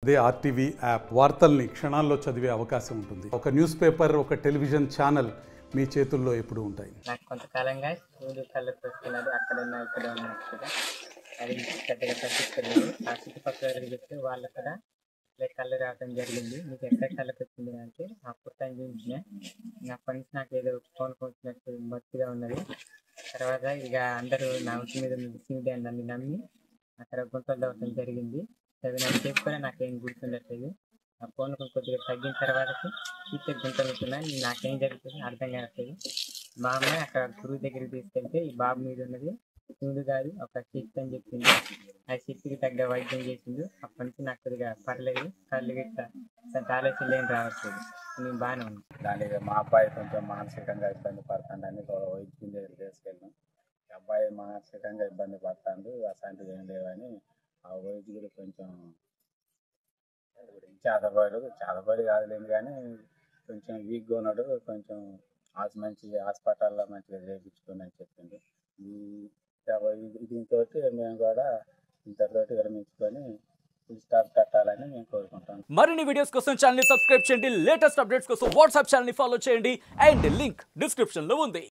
అదే RTV app వార్తల్ని క్షణాల్లో చదివే అవకాశం ఉంటుంది ఒక న్యూస్ పేపర్ ఒక టెలివిజన్ ఛానల్ మీ చేతుల్లో ఎప్పుడూ ఉంటాయి నాకు కొంతకాలంగా శివుడు కళ్ళకు వస్తున్నది అక్కడ ఉన్న ఇక్కడ ఉన్నట్టుగా అది పెద్దగా తగ్గిస్తున్నారు ఆ చుట్టుపక్కల వాళ్ళకి చెప్తే వాళ్ళు కూడా ఇలా కళ్ళు రావడం జరిగింది మీకు ఎక్కడ కళ్ళకి వచ్చింది అంటే అప్పుడు టైం చూపించిన అప్పటి నుంచి నాకు ఏదో ఫోన్ వచ్చినట్టు మత్తుగా ఉన్నది తర్వాత ఇక అందరూ నా ఉట్టి మీద శివుడి అని నన్ను నమ్మి అక్కడ గుంటలు దవ్వటం జరిగింది సెవెన్ అని చెప్పి కూడా నాకేం గుర్తుండట్లేదు ఆ ఫోన్ కొద్దిగా తగ్గిన తర్వాత చూస్తే గుంటలు ఉంటున్నాయి నాకేం జరుగుతుంది అర్థం కావట్లేదు మా అమ్మాయి అక్కడ గురువు దగ్గరికి తీసుకెళ్తే ఈ బాబు మీద ఉన్నది శివుడు కాదు ఒక శక్తి అని చెప్పింది ఆ శక్తికి తగ్గ వైద్యం చేసిండు అప్పటి నుంచి నాకు కొద్దిగా పర్లేదు కళ్ళు గిట్ట అంత ఆలోచనలు ఏం రావట్లేదు నేను బాగానే ఉన్నాను దానికి మా అబ్బాయి కొంచెం మానసికంగా ఇబ్బంది పడుతుండని ఒక వైద్యం దగ్గర తీసుకెళ్ళాం ఈ అబ్బాయి మానసికంగా ఇబ్బంది పడుతుంది అసంటిది ఏం లేవని ఆ వైద్యుడు కొంచెం చేతబడు చేతబడి కాదులేదు కానీ కొంచెం వీక్గా ఉన్నాడు కొంచెం హాస్ మంచి హాస్పిటల్లో మంచిగా చేయించుకుని అని చెప్పింది ఈ దీంతో మేము కూడా ఇంతటితోటి విరమించుకొని ఫుల్ స్టాప్ కట్టాలని మేము కోరుకుంటాం మరిన్ని వీడియోస్ కోసం ఛానల్ సబ్స్క్రైబ్ చేయండి లేటెస్ట్ అప్డేట్స్ కోసం వాట్సాప్ ఛానల్ ఫాలో చేయండి అండ్ లింక్ డిస్క్రిప్షన్ లో ఉంది